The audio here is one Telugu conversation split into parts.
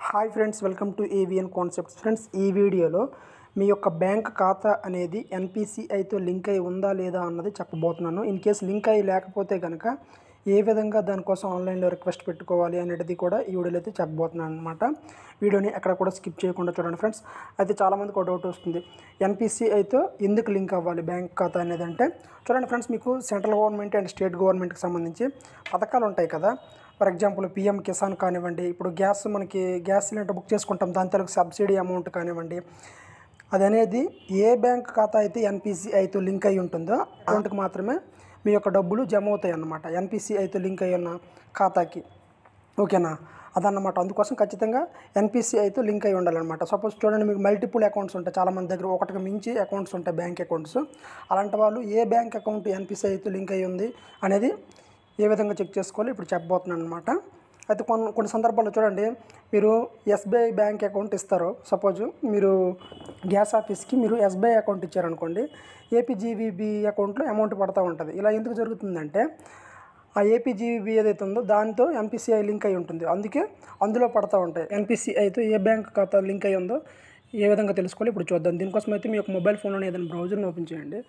hi friends welcome to AVN concepts friends ఈ వీడియోలో మీ యొక్క బ్యాంక్ ఖాతా అనేది ఎన్పిసిఐతో లింక్ అయి ఉందా లేదా అన్నది చెప్పబోతున్నాను ఇన్ కేస్ లింక్ అయి లేకపోతే కనుక ఏ విధంగా దానికోసం ఆన్లైన్లో రిక్వెస్ట్ పెట్టుకోవాలి అనేది కూడా ఈ వీడియోలో అయితే చెప్పబోతున్నాను అనమాట వీడియోని ఎక్కడ కూడా స్కిప్ చేయకుండా చూడండి ఫ్రెండ్స్ అయితే చాలామందికి ఒక డౌట్ వస్తుంది ఎన్పిసిఐతో ఎందుకు లింక్ అవ్వాలి బ్యాంక్ ఖాతా అనేది అంటే చూడండి ఫ్రెండ్స్ మీకు సెంట్రల్ గవర్నమెంట్ అండ్ స్టేట్ గవర్నమెంట్కి సంబంధించి పథకాలు ఉంటాయి కదా ఫర్ ఎగ్జాంపుల్ పిఎం కిసాన్ కానివ్వండి ఇప్పుడు గ్యాస్ మనకి గ్యాస్ సిలిండర్ బుక్ చేసుకుంటాం దాని తరకు సబ్సిడీ అమౌంట్ కానివ్వండి అది అనేది ఏ బ్యాంక్ ఖాతా అయితే ఎన్పిసిఐతో లింక్ అయి ఉంటుందో అకౌంట్కి మాత్రమే మీ యొక్క డబ్బులు జమ అవుతాయి అన్నమాట ఎన్పిసిఐతో లింక్ అయి ఉన్న ఖాతాకి ఓకేనా అదన్నమాట అందుకోసం ఖచ్చితంగా ఎన్పిసిఐతో లింక్ అయి ఉండాలన్నమాట సపోజ్ చూడండి మీకు మల్టిపుల్ అకౌంట్స్ ఉంటాయి చాలామంది దగ్గర ఒకటికి మించి అకౌంట్స్ ఉంటాయి బ్యాంక్ అకౌంట్స్ అలాంటి వాళ్ళు ఏ బ్యాంక్ అకౌంట్ ఎన్పిసిఐతో లింక్ అయి ఉంది అనేది ఏ విధంగా చెక్ చేసుకోవాలి ఇప్పుడు చెప్పబోతున్నాను అనమాట అయితే కొన్ని కొన్ని సందర్భాల్లో చూడండి మీరు ఎస్బీఐ బ్యాంక్ అకౌంట్ ఇస్తారు సపోజ్ మీరు గ్యాస్ ఆఫీస్కి మీరు ఎస్బీఐ అకౌంట్ ఇచ్చారనుకోండి ఏపీజీవీబీ అకౌంట్లో అమౌంట్ పడతా ఉంటుంది ఇలా ఎందుకు జరుగుతుందంటే ఆ ఏపీజీబీ ఏదైతే ఉందో దాంతో ఎంపీసీఐ లింక్ అయి ఉంటుంది అందుకే అందులో పడతా ఉంటాయి ఎన్పిసిఐతో ఏ బ్యాంక్ ఖాతా లింక్ అయి ఉందో ఏ విధంగా తెలుసుకోవాలి ఇప్పుడు చూద్దాం దీనికోసం అయితే మీ యొక్క మొబైల్ ఫోన్లోనే ఏదైనా బ్రౌజర్ని ఓపెన్ చేయండి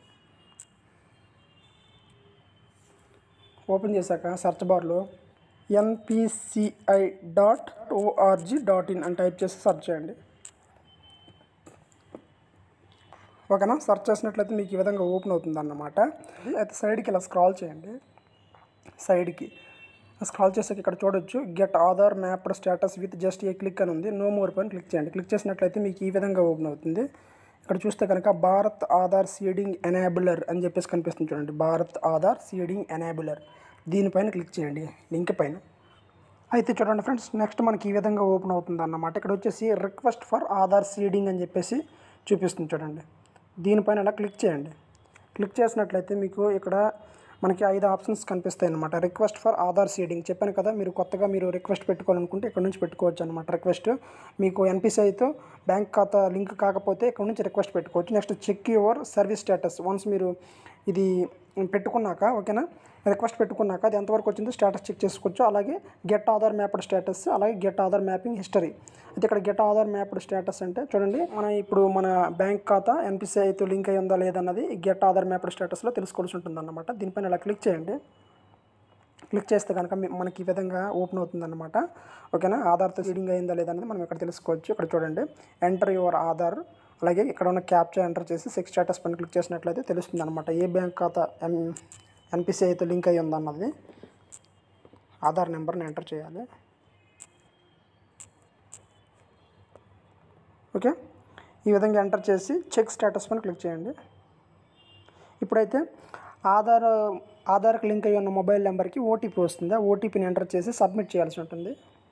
ఓపెన్ చేశాక సెర్చ్ బార్లో NPCI dot ORG dot in అని టైప్ చేసి సెర్చ్ చేయండి ఓకేనా సెర్చ్ చేసినట్లయితే మీకు ఈ విధంగా ఓపెన్ అవుతుంది అన్నమాట అయితే సైడ్కి ఇలా స్క్రాల్ చేయండి సైడ్కి స్క్రాల్ చేసాక ఇక్కడ చూడొచ్చు get Aadhaar mapped status with just a click అని ఉంది నో మోర్ పైన క్లిక్ చేయండి క్లిక్ చేసినట్లయితే మీకు ఈ విధంగా ఓపెన్ అవుతుంది ఇక్కడ చూస్తే కనుక భారత్ ఆధార్ సీడింగ్ ఎనేబులర్ అని చెప్పేసి కనిపిస్తుంది చూడండి భారత్ ఆధార్ సీడింగ్ ఎనేబులర్ దీనిపైన క్లిక్ చేయండి లింక్ పైన అయితే చూడండి ఫ్రెండ్స్ నెక్స్ట్ మనకి ఈ విధంగా ఓపెన్ అవుతుంది అన్నమాట ఇక్కడ వచ్చేసి రిక్వెస్ట్ ఫర్ ఆధార్ సీడింగ్ అని చెప్పేసి చూపిస్తుంది చూడండి దీనిపైన అలా క్లిక్ చేయండి క్లిక్ చేసినట్లయితే మీకు ఇక్కడ మనకి ఐదు ఆప్షన్స్ కనిపిస్తాయి అనమాట రిక్వెస్ట్ ఫర్ ఆధార్ సీడింగ్ చెప్పాను కదా మీరు కొత్తగా మీరు రిక్వెస్ట్ పెట్టుకోవాలనుకుంటే ఇక్కడ నుంచి పెట్టుకోవచ్చు అనమాట రిక్వెస్ట్ మీకు ఎన్పిసిఐతో బ్యాంక్ ఖాతా లింక్ కాకపోతే ఇక్కడ నుంచి రిక్వెస్ట్ పెట్టుకోవచ్చు next check your service status once మీరు ఇది పెట్టుకున్నాక ఓకేనా రిక్వెస్ట్ పెట్టుకున్నాక అది ఎంతవరకు వచ్చిందో స్టేటస్ చెక్ చేసుకోవచ్చు అలాగే గెట్ ఆధార్ మ్యాప్డ్ స్టేటస్ అలాగే గెట్ ఆధార్ మ్యాపింగ్ హిస్టరీ అయితే ఇక్కడ గెట్ ఆధార్ మ్యాప్డ్ స్టేటస్ అంటే చూడండి మన ఇప్పుడు మన బ్యాంక్ ఖాతా ఎన్పిసిఐతో లింక్ అయి ఉందా లేదన్నది గెట్ ఆధార్ మ్యాప్డ్ స్టేటస్లో తెలుసుకోవాల్సి ఉంటుంది అన్నమాట దీనిపైన ఇలా క్లిక్ చేయండి క్లిక్ చేస్తే కనుక మీ- మనకి ఈ విధంగా ఓపెన్ అవుతుందన్నమాట ఓకేనా ఆధార్తో సీడింగ్ అయిందా లేదన్నది మనం ఇక్కడ తెలుసుకోవచ్చు ఇక్కడ చూడండి ఎంటర్ యువర్ ఆధార్ అలాగే ఇక్కడ ఉన్న క్యాప్చర్ ఎంటర్ చేసి సెక్స్ స్టేటస్ పైన క్లిక్ చేసినట్లయితే తెలుస్తుంది అనమాట ఏ బ్యాంక్ ఖాతా ఎం ఎన్పిసిఐతో లింక్ అయి ఉందన్నది ఆధార్ నెంబర్ని ఎంటర్ చేయాలి ఓకే ఈ విధంగా ఎంటర్ చేసి చెక్ స్టేటస్ పైన క్లిక్ చేయండి ఇప్పుడైతే ఆధార్ ఆధార్కి లింక్ అయ్యి ఉన్న మొబైల్ నెంబర్కి ఓటీపీ వస్తుంది ఆ ఓటీపీని ఎంటర్ చేసి సబ్మిట్ చేయాల్సి ఉంటుంది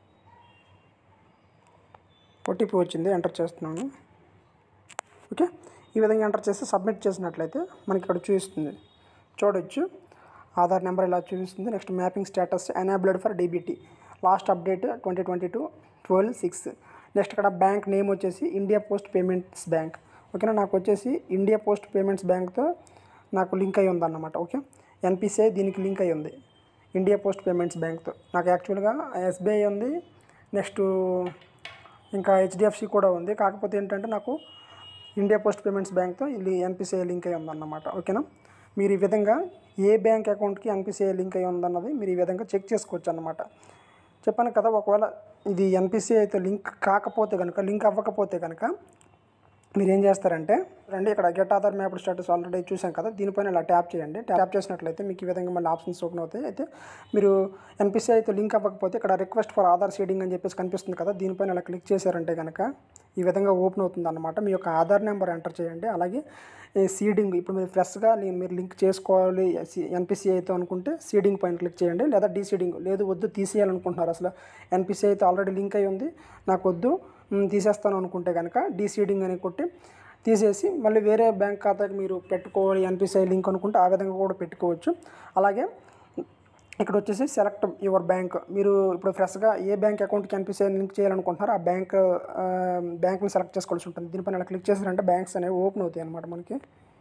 ఓటీపీ వచ్చింది ఎంటర్ చేస్తున్నాను ఓకే ఈ విధంగా ఎంటర్ చేసి సబ్మిట్ చేసినట్లయితే మనకి ఇక్కడ చూపిస్తుంది చూడొచ్చు ఆధార్ నెంబర్ ఇలా చూపిస్తుంది next mapping status enabled for DBT last update twenty twenty two twelve six next ఇక్కడ బ్యాంక్ నేమ్ వచ్చేసి ఇండియా పోస్ట్ పేమెంట్స్ బ్యాంక్ ఓకేనా నాకు వచ్చేసి ఇండియా పోస్ట్ పేమెంట్స్ బ్యాంక్తో నాకు లింక్ అయి ఉందన్నమాట ఓకే ఎన్పిసిఐ దీనికి లింక్ అయి ఉంది ఇండియా పోస్ట్ పేమెంట్స్ బ్యాంక్తో నాకు యాక్చువల్గా ఎస్బీఐ ఉంది నెక్స్ట్ ఇంకా హెచ్డిఎఫ్సి కూడా ఉంది కాకపోతే ఏంటంటే నాకు ఇండియా పోస్ట్ పేమెంట్స్ బ్యాంక్తో ఇది ఎన్పిసిఐ లింక్ అయి ఉందన్నమాట ఓకేనా మీరు ఈ విధంగా ఏ బ్యాంక్ అకౌంట్కి ఎన్పిసిఐ లింక్ అయి ఉందన్నది మీరు ఈ విధంగా చెక్ చేసుకోవచ్చు అన్నమాట చెప్పాను కదా ఒకవేళ ఇది ఎన్పిసిఐతో లింక్ కాకపోతే కనుక లింక్ అవ్వకపోతే కనుక మీరు ఏం చేస్తారంటే రండి ఇక్కడ get Aadhaar map status already చూసాం కదా దీనిపైన ఇలా ట్యాప్ చేయండి ట్యాప్ చేసినట్లయితే మీకు ఈ విధంగా మళ్ళీ ఆప్షన్స్ ఓపెన్ అవుతాయి అయితే మీరు ఎన్పిసిఐతో లింక్ అవ్వకపోతే ఇక్కడ రిక్వెస్ట్ ఫర్ ఆధార్ సీడింగ్ అని చెప్పేసి కనిపిస్తుంది కదా దీనిపైన ఇలా క్లిక్ చేశారంటే కనుక ఈ విధంగా ఓపెన్ అవుతుంది అనమాట మీ యొక్క ఆధార్ నెంబర్ ఎంటర్ చేయండి అలాగే ఈ సీడింగ్ ఇప్పుడు మీరు ఫ్రెష్గా మీరు లింక్ చేసుకోవాలి ఎన్పిసిఐతో అనుకుంటే సీడింగ్ పైన క్లిక్ చేయండి లేదా డీసీడింగ్ లేదు వద్దు తీసేయాలనుకుంటున్నారు అసలు ఎన్పిసిఐతో ఆల్రెడీ లింక్ అయి ఉంది నాకు వద్దు మ్, తీసేస్తాను అనుకుంటే కనుక డీసీడింగ్ అని కొట్టి తీసేసి మళ్ళీ వేరే బ్యాంక్ ఖాతాకి మీరు పెట్టుకోవాలి ఎన్పిసిఐ లింక్ అనుకుంటే ఆ విధంగా కూడా పెట్టుకోవచ్చు అలాగే ఇక్కడ వచ్చేసి సెలెక్ట్ యువర్ బ్యాంక్ మీరు ఇప్పుడు ఫ్రెష్గా ఏ బ్యాంక్ అకౌంట్కి ఎన్పిసిఐ లింక్ చేయాలనుకుంటున్నారో ఆ బ్యాంక్ బ్యాంక్ని సెలెక్ట్ చేసుకోవాల్సి ఉంటుంది దీనిపైన ఇలా క్లిక్ చేసారంటే బ్యాంక్స్ అనేవి ఓపెన్ అవుతాయి అన్నమాట మనకి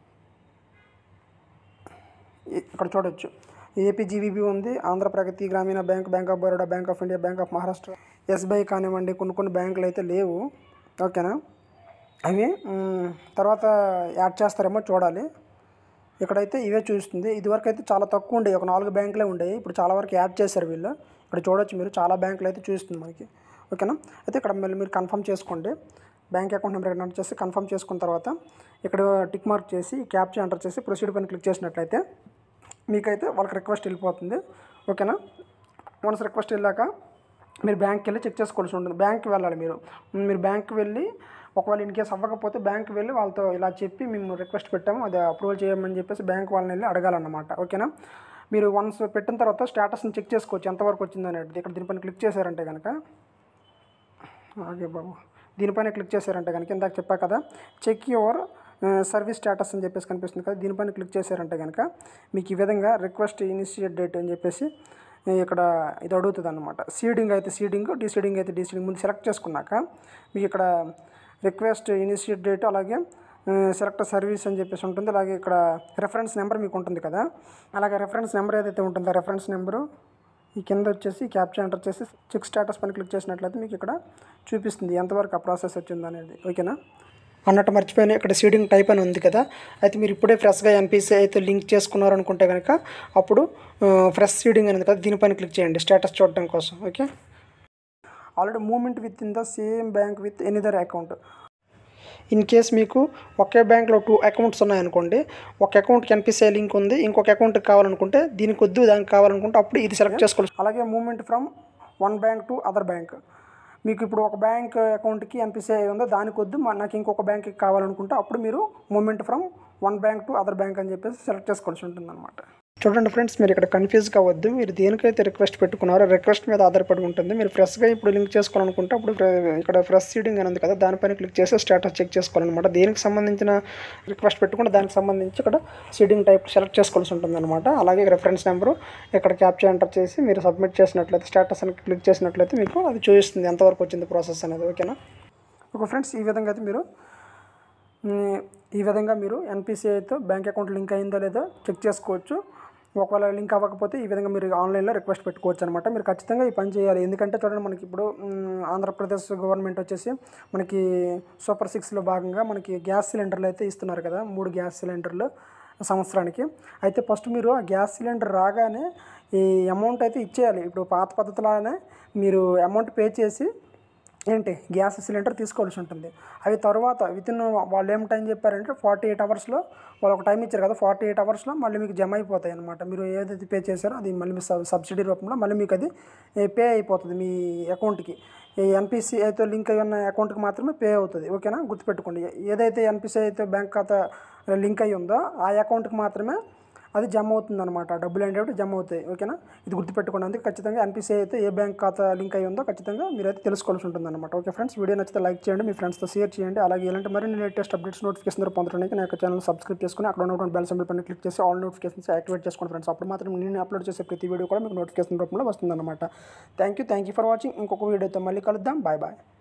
ఇ- ఇక్కడ చూడొచ్చు ఏపీజీవీబీ ఉంది Andhra Pragathi Grameena bank bank of Baroda bank of India bank of Maharashtra SBI కానివ్వండి కొన్ని కొన్ని బ్యాంకులు అయితే లేవు ఓకేనా అవి మ్, తర్వాత యాడ్ చేస్తారేమో చూడాలి ఇక్కడైతే ఇవే చూస్తుంది ఇదివరకు అయితే చాలా తక్కువ ఉండేవి ఒక నాలుగు బ్యాంకులే ఉండేవి ఇప్పుడు చాలా వరకు యాడ్ చేశారు వీళ్ళు ఇక్కడ చూడొచ్చు మీరు చాలా బ్యాంకులు అయితే చూస్తుంది మనకి ఓకేనా అయితే ఇక్కడ మళ్ళీ మీరు కన్ఫర్మ్ చేసుకోండి బ్యాంక్ అకౌంట్ నెంబర్ ఎంటర్ చేసి కన్ఫర్మ్ చేసుకున్న తర్వాత ఇక్కడ టిక్ మార్క్ చేసి క్యాప్చర్ ఎంటర్ చేసి ప్రొసీడ్ పైన క్లిక్ చేసినట్లయితే మీకైతే వాళ్ళకి రిక్వెస్ట్ వెళ్ళిపోతుంది ఓకేనా వన్స్ రిక్వెస్ట్ వెళ్ళాక మీరు బ్యాంక్కి వెళ్ళి చెక్ చేసుకోవాల్సి ఉంటుంది బ్యాంక్కి వెళ్ళాలి మీరు మీరు బ్యాంక్కి వెళ్ళి ఒకవేళ ఇన్ కేసు అవ్వకపోతే బ్యాంక్కి వెళ్ళి వాళ్ళతో ఇలా చెప్పి మేము రిక్వెస్ట్ పెట్టాము అది అప్రూవల్ చేయమని చెప్పేసి బ్యాంక్ వాళ్ళని వెళ్ళి అడగాలన్నమాట ఓకేనా మీరు వన్స్ పెట్టిన తర్వాత స్టేటస్ని చెక్ చేసుకోవచ్చు ఎంతవరకు వచ్చింది అనేది ఇక్కడ దీనిపైన క్లిక్ చేశారంటే కనుక ఆగే బాబు దీనిపైన క్లిక్ చేశారంటే కనుక ఇందాక చెప్పా కదా చెక్ యువర్ సర్వీస్ స్టేటస్ అని చెప్పేసి కనిపిస్తుంది కదా దీనిపైన క్లిక్ చేశారంటే కనుక మీకు ఈ విధంగా రిక్వెస్ట్ ఇనిషియేట్ డేట్ అని చెప్పేసి ఆ, ఇక్కడ ఇది అడుగుతుంది అనమాట సీడింగ్ అయితే సీడింగ్ డీసీడింగ్ అయితే డీసీడింగ్ ముందు సెలెక్ట్ చేసుకున్నాక మీకు ఇక్కడ రిక్వెస్ట్ ఇనిషియేట్ డేట్ అలాగే సెలెక్ట్ సర్వీస్ అని చెప్పేసి ఉంటుంది అలాగే ఇక్కడ రెఫరెన్స్ నెంబర్ మీకు ఉంటుంది కదా అలాగే రెఫరెన్స్ నెంబర్ ఏదైతే ఉంటుందో రెఫరెన్స్ నెంబరు ఈ కింద వచ్చేసి క్యాప్చర్ ఎంటర్ చేసి చెక్ స్టేటస్ పైన క్లిక్ చేసినట్లయితే మీకు ఇక్కడ చూపిస్తుంది ఎంతవరకు ఆ ప్రాసెస్ వచ్చింది అనేది ఓకేనా అన్నట్టు మర్చిపోయిన ఇక్కడ సీడింగ్ టైప్ అని ఉంది కదా అయితే మీరు ఇప్పుడే ఫ్రెష్గా ఎన్పిసి అయితే లింక్ చేసుకున్నారు అనుకుంటే కనుక అప్పుడు ఫ్రెష్ సీడింగ్ అనేది కదా దీనిపైన క్లిక్ చేయండి స్టేటస్ చూడడం కోసం okay already moment with in the same bank with any other account in case మీకు ఒకే బ్యాంక్లో టూ అకౌంట్స్ ఉన్నాయనుకోండి ఒక అకౌంట్కి ఎన్పిసిఐ లింక్ ఉంది ఇంకొక అకౌంట్కి కావాలనుకుంటే దీనికి వద్దు దానికి కావాలనుకుంటే అప్పుడు ఇది సెలెక్ట్ చేసుకోవాలి అలాగే moment from one bank to other bank మీకు ఇప్పుడు ఒక బ్యాంక్ అకౌంట్కి ఎన్పిసిఐ ఉందో దానికి వద్దు మా- నాకు ఇంకొక బ్యాంక్కి కావాలనుకుంటే అప్పుడు మీరు moment from one bank to other bank అని చెప్పేసి సెలెక్ట్ చేసుకోవాల్సి ఉంటుంది అనమాట చూడండి ఫ్రెండ్స్ మీరు ఇక్కడ కన్ఫ్యూజ్ కావద్దు మీరు దేనికైతే రిక్వెస్ట్ పెట్టుకున్నారో రిక్వెస్ట్ మీద ఆధారపడి ఉంటుంది మీరు ఫ్రెష్గా ఇప్పుడు లింక్ చేసుకోవాలనుకుంటే అప్పుడు ఫ్రె- ఇక్కడ ఫ్రెష్ సీడింగ్ అని ఉంది కదా దానిపైన క్లిక్ చేసి స్టేటస్ చెక్ చేసుకోవాలన్నమాట దేనికి సంబంధించిన రిక్వెస్ట్ పెట్టుకుంటే దానికి సంబంధించి ఇక్కడ సీడింగ్ టైప్ సెలెక్ట్ చేసుకోవాల్సి ఉంటుంది అనమాట అలాగే రెఫరెన్స్ నెంబరు ఇక్కడ క్యాప్చర్ ఎంటర్ చేసి మీరు సబ్మిట్ చేసినట్లయితే స్టేటస్ అని క్లిక్ చేసినట్లయితే మీకు అది చూపిస్తుంది ఎంతవరకు వచ్చింది ప్రాసెస్ అనేది ఓకేనా ఓకే ఫ్రెండ్స్ ఈ విధంగా అయితే మీరు మ్, ఈ విధంగా మీరు ఎన్పిసిఐతో బ్యాంక్ అకౌంట్ లింక్ అయిందో లేదో చెక్ చేసుకోవచ్చు ఒకవేళ లింక్ అవ్వకపోతే ఈ విధంగా మీరు ఆన్లైన్లో రిక్వెస్ట్ పెట్టుకోవచ్చు అనమాట మీరు ఖచ్చితంగా ఈ పని చేయాలి ఎందుకంటే చూడండి మనకి ఇప్పుడు మ్, ఆంధ్రప్రదేశ్ గవర్నమెంట్ వచ్చేసి మనకి సూపర్ సిక్స్లో భాగంగా మనకి గ్యాస్ సిలిండర్లు అయితే ఇస్తున్నారు కదా మూడు గ్యాస్ సిలిండర్లు సంవత్సరానికి అయితే ఫస్ట్ మీరు ఆ గ్యాస్ సిలిండర్ రాగానే ఈ అమౌంట్ అయితే ఇచ్చేయాలి ఇప్పుడు పాత పద్ధతిలానే మీరు అమౌంట్ పే చేసి ఏంటి గ్యాస్ సిలిండర్ తీసుకోవాల్సి ఉంటుంది అవి తర్వాత విత్ ఇన్ వాళ్ళు ఏం టైం చెప్పారంటే ఫార్టీ ఎయిట్ అవర్స్లో వాళ్ళు ఒక టైం ఇచ్చారు కదా ఫార్టీ ఎయిట్ అవర్స్లో మళ్ళీ మీకు జమ అయిపోతాయి అనమాట మీరు ఏదైతే పే చేశారో అది మళ్ళీ మీ సబ్- సబ్సిడీ రూపంలో మళ్ళీ మీకు అది పే అయిపోతుంది మీ అకౌంట్కి ఈ ఎన్పిసి అయితే లింక్ అయి ఉన్న అకౌంట్కి మాత్రమే పే అవుతుంది ఓకేనా గుర్తుపెట్టుకోండి ఏదైతే ఎన్పిసి అయితే బ్యాంక్ ఖాతా లింక్ అయి ఉందో ఆ అకౌంట్కి మాత్రమే అది జమ అవుతుంది అనమాట డబ్బులు అనేవి జమ అవుతాయి ఓకేనా ఇది గుర్తుపెట్టుకోండి అందుకే ఖచ్చితంగా ఎన్పిసిఐ అయితే ఏ బ్యాంక్ ఖాతా లింక్ అయి ఉందో ఖచ్చితంగా మీరైతే తెలుసుకోవాల్సి ఉంటుంది అనమాట ఓకే ఫ్రెండ్స్ వీడియో నచ్చితే లైక్ చేయండి మీ ఫ్రెండ్స్తో షేర్ చేయండి అలాగే ఇలాంటి మరిన్ని లేటెస్ట్ అప్డేట్స్ నోటిఫికేషన్ పొందడానికి నా యొక్క ఛానల్ సబ్స్క్రైబ్ చేసుకుని అక్కడ ఉన్నటువంటి బెల్ సింబల్ పైన క్లిక్ చేసి ఆల్ నోటిఫికేషన్స్ యాక్టివేట్ చేసుకోండి ఫ్రెండ్స్ అప్పుడు మాత్రం నేను అప్లోడ్ చేసే ప్రతి వీడియో కూడా మీకు నోటిఫికేషన్ రూపంలో వస్తుందన్నమాట thank you thank you for watching ఇంకొక వీడియోతో మళ్ళీ కలుద్దాం బాయ్ బాయ్